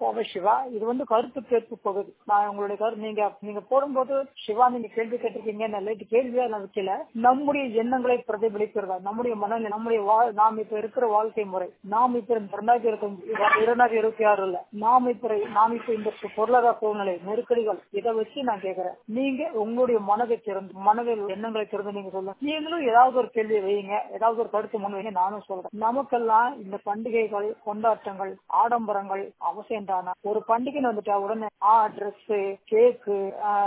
கோவை சிவா இது வந்து கருத்து கேட்பு பகுதி நான் உங்களுடைய கருத்து நீங்க நீங்க போடும்போது சிவா நீங்க கேள்வி கேட்டிருக்கீங்க நல்ல கேள்வியா நான் வைக்கல நம்முடைய எண்ணங்களை பிரதிபலிக்கிறதா நம்முடைய மனநிலை நம்முடைய வாழ்- நாம் இப்ப இருக்கிற வாழ்க்கை முறை நாம் இப்ப இந்த இரண்டாயிரத்தி இருபத்தி இரண்டாயிரத்தி இருபத்தி ஆறுல நாம் இப்ப நாம் இப்ப இந்த பொருளாதார சூழ்நிலை நெருக்கடிகள் இதை வச்சு நான் கேக்குறேன் நீங்க உங்களுடைய மனதை திறந்து மனதில் எண்ணங்களை திறந்து நீங்க சொல்லுங்க நீங்களும் ஏதாவது ஒரு கேள்வி வைங்க ஏதாவது ஒரு கருத்து முன் வைங்க நானும் சொல்றேன் நமக்கெல்லாம் இந்த பண்டிகைகள் கொண்டாட்டங்கள் ஆடம்பரங்கள் அவசியம் தானா ஒரு பண்டிகைன்னு வந்துட்டா உடனே ஆ ட்ரெஸ் கேக்கு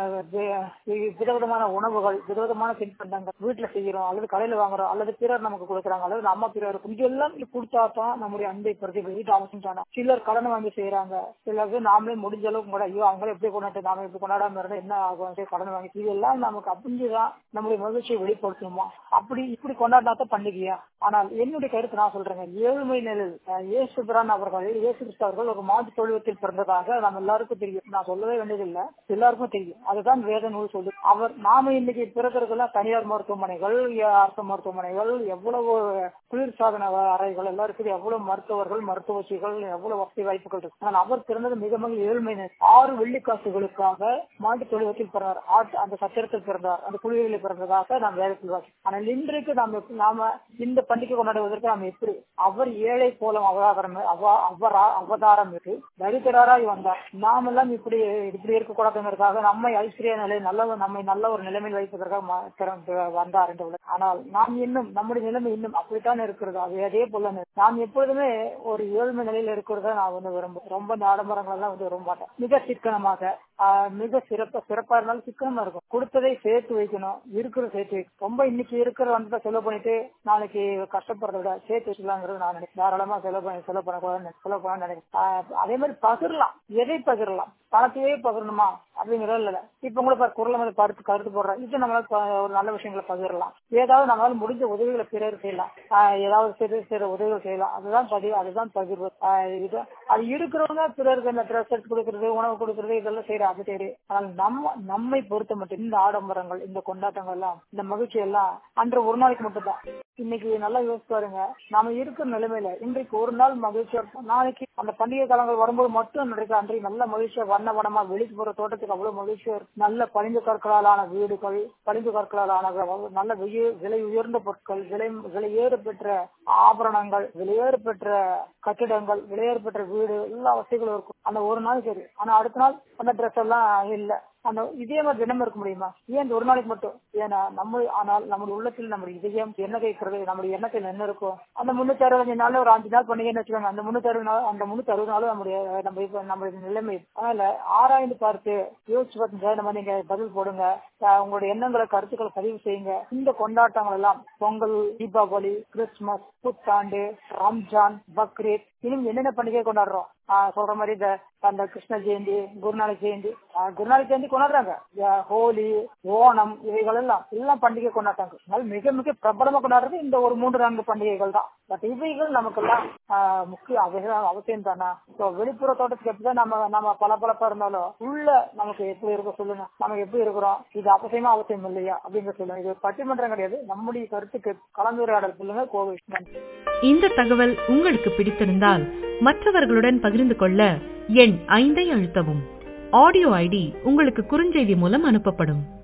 விதவிதமான உணவுகள் விதவிதமான தின்பண்டங்கள் வீட்டுல செய்யறோம் அல்லது கடையில வாங்குறோம் அல்லது பிறர் நமக்கு கொடுக்குறாங்க அல்லது நம்ம பிறர் இதெல்லாம் கொடுத்தா தான் நம்முடைய அன்பை பிரதிபலித்து அவசியம் தானா சிலர் கடன் வாங்கி செய்யறாங்க சிலருக்கு நாமளே முடிஞ்ச அளவுக்கு கூட ஐயோ அவங்களே எப்படி கொண்டாட்டு நாம எப்படி கொண்டாடாம இருந்தா என்ன ஆகும் சரி, கடன் வாங்கி இதெல்லாம் நமக்கு அப்படிஞ்சுதான் நம்முடைய மகிழ்ச்சியை வெளிப்படுத்தணுமா அப்படி இப்படி கொண்டாடினா தான் பண்டிகையா ஆனால் என்னுடைய கருத்து நான் சொல்றேங்க ஏழ்மை நிலையில் அஹ், இயேசு பிரான் அவர்கள் இயேசு கிறிஸ்து அவர்கள் ஒரு மாட்டு தொழுவத்தில் பிறந்ததாக நம்ம எல்லாருக்கும் தெரியும் நான் சொல்லவே வேண்டியதில்லை எல்லாருக்கும் தெரியும் அதுதான் வேத நூல் சொல்லு அவர் நாம இன்னைக்கு பிறக்கிறதுலாம் தனியார் மருத்துவமனைகள் அரசு மருத்துவமனைகள் எவ்வளவு குளிர்சாதன அறைகள் எல்லாம் இருக்குது எவ்வளவு மருத்துவர்கள் மருத்துவச்சிகள் எவ்வளவு வசதி வாய்ப்புகள் இருக்கு ஆனால் அவர் பிறந்தது மிக மிக ஏழ்மை நிலை. ஆறு வெள்ளிக்காசுகளுக்காக மாட்டு தொழுவத்தில் பிறந்தார் ஆட்டு அந்த சத்திரத்தில் பிறந்தார் அந்த குளிர்களில் பிறந்ததாக நாம் வேதத்தில் வாசி ஆனால் இன்றைக்கு நாம் எப்படி- நாம இந்த பண்டிகை கொண்டாடுவதற்கு நாம் எப்படி அவர் ஏழை போலம் அவதாரம் அவ- அவர் அவதாரம் இருக்கு தரித்திரராய் வந்தார் நாமெல்லாம் இப்படி இப்படி இருக்கக்கூடாதுங்கிறதுக்காக நம்மை ஐஸ்வர்ய நிலை நல்ல நம்மை நல்ல ஒரு நிலைமையில் வைப்பதற்காக ம- பிறந்து வந்தார் என்று உலகம். ஆனால் நாம் இன்னும் நம்முடைய நிலைமை இன்னும் அப்படித்தான் இருக்கிறது அது அதே போல நாம் எப்பொழுதுமே ஒரு ஏழ்மை நிலையில இருக்கிறத நான் வந்து விரும்புறேன் ரொம்ப இந்த ஆடம்பரங்கள் எல்லாம் வந்து விரும்ப மாட்டேன் மிக சிக்கனமாக ஆஹ், மிக சிறப்பா சிறப்பா இருந்தாலும் சிக்கனமா இருக்கும் கொடுத்ததை சேர்த்து வைக்கணும் இருக்கிறத சேர்த்து வைக்கணும் ரொம்ப இன்னைக்கு இருக்கிற வந்து செலவு பண்ணிட்டு நாளைக்கு கஷ்டப்படுறத விட சேர்த்து வச்சுக்கலாங்கிறது நான் நினைக்கிறேன் தாராளமா செலவு பண்ணி செலவு பண்ணக்கூடாதுன்னு செலவு பண்ண நினைக்கிறேன் ஆஹ், அதே மாதிரி பகிரலாம் எதை பகிரலாம் பணத்தையே பகிரணுமா அப்படிங்கறது இல்ல இப்ப கூட பாரு குரல் மாதிரி கருத்து கருத்து போடுறேன் இது நம்மளால ப- ஒரு நல்ல விஷயங்களை பகிரலாம் ஏதாவது நம்மளால முடிஞ்ச உதவிகளை பிறர் செய்யலாம் ஆஹ் ஏதாவது சிறு சிறு உதவிகள் செய்யலாம் அதுதான் பதிவு அதுதான் பகிர்வு ஆஹ் இது அது இருக்கிறவங்க பிறருக்கு இந்த ட்ரெஸ் எடுத்து கொடுக்கறது உணவு கொடுக்கறது இதெல்லாம் செய்யற அது சரி ஆனால் நம்ம நம்மை பொறுத்த மட்டும் இந்த ஆடம்பரங்கள் இந்த கொண்டாட்டங்கள் எல்லாம் இந்த மகிழ்ச்சி எல்லாம் அன்று ஒரு நாளைக்கு மட்டும் தான் இன்னைக்கு நல்லா யோசிச்சு பாருங்க நாம இருக்கிற நிலைமையில இன்றைக்கு ஒரு நாள் மகிழ்ச்சியா இருக்கும் நாளைக்கு அந்த பண்டிகை காலங்கள் வரும்போது மட்டும் நினைக்கிற அன்றைக்கு நல்ல மகிழ்ச்சியா வண்ண வனமா வெளிக்கு போற தோட்டத்துக்கு அவ்வளவு மகிழ்ச்சியா இருக்கும் நல்ல பளிங்கு கற்களாலான வீடுகள் பளிங்கு கற்களாலான வ- நல்ல விய- விலை உயர்ந்த பொருட்கள் விலை விலையேறு பெற்ற ஆபரணங்கள் விலையேறு பெற்ற கட்டிடங்கள் விலையேறு பெற்ற வீடு எல்லா வசதிகளும் இருக்கும் அந்த ஒரு நாள் சரி ஆனா அடுத்த நாள் அந்த ட்ரெஸ் எல்லாம் இல்ல அந்த இதே மாதிரி தினம் இருக்க முடியுமா ஏன் இந்த ஒரு நாளைக்கு மட்டும் ஏன்னா நம்ம ஆனால் நம்முடைய உள்ளத்தில் நம்முடைய இதயம் என்ன கேட்கறது நம்முடைய எண்ணத்தில் என்ன இருக்கும் அந்த முன்னூத்தி அறுபது நாள்ல ஒரு அஞ்சு நாள் பண்டிகைன்னு வச்சுக்கோங்க அந்த முன்னூத்தி அறுபது நாள் அந்த முன்னூத்தி அறுபது நாளும் நம்முடைய நம்ம இப்ப நம்மளுடைய நிலைமை அதனால ஆராய்ந்து பார்த்து யோசிச்சு பார்த்து நம்ம நீங்க பதில் போடுங்க அஹ் உங்களுடைய எண்ணங்களை கருத்துக்களை பதிவு செய்யுங்க இந்த கொண்டாட்டங்கள் எல்லாம் பொங்கல் தீபாவளி கிறிஸ்துமஸ் புத்தாண்டு ரம்ஜான் பக்ரீத் இன்னும் என்னென்ன பண்டிகை கொண்டாடுறோம் ஆஹ் சொல்ற மாதிரி இந்த அந்த கிருஷ்ண ஜெயந்தி குருநானக் ஜெயந்தி ஆஹ் குருநானக் ஜெயந்தி கொண்டாடுறாங்க அஹ் ஹோலி ஓணம் இவைகள் எல்லாம் எல்லாம் பண்டிகை கொண்டாட்டாங்க அதனால மிக மிக பிரபலமா கொண்டாடுறது இந்த ஒரு மூன்று நான்கு பண்டிகைகள் தான் பட் இவைகள் நமக்கெல்லாம் ஆஹ் முக்கிய அவசியம் அவசியம் தானா ஸோ வெளிப்புற தோட்டத்துக்கு எப்படிதான் நம்ம நம்ம பல பலப்பா இருந்தாலும் உள்ள நமக்கு எப்படி இருக்க சொல்லுங்க நம்ம எப்படி இருக்கிறோம் இது அவசியமா அவசியம் இல்லையா அப்படிங்கிற சொல்லுங்க இது பட்டிமன்றம் கிடையாது நம்முடைய கருத்துக்கு கலந்துரையாடல் சொல்லுங்க கோவில் நன்றி இந்த தகவல் உங்களுக்கு பிடித்திருந்தால் மற்றவர்களுடன் பகிர்ந்து கொள்ள எண் ஐந்தை அழுத்தவும் ஆடியோ ஐடி உங்களுக்கு குறுஞ்செய்தி மூலம் அனுப்பப்படும்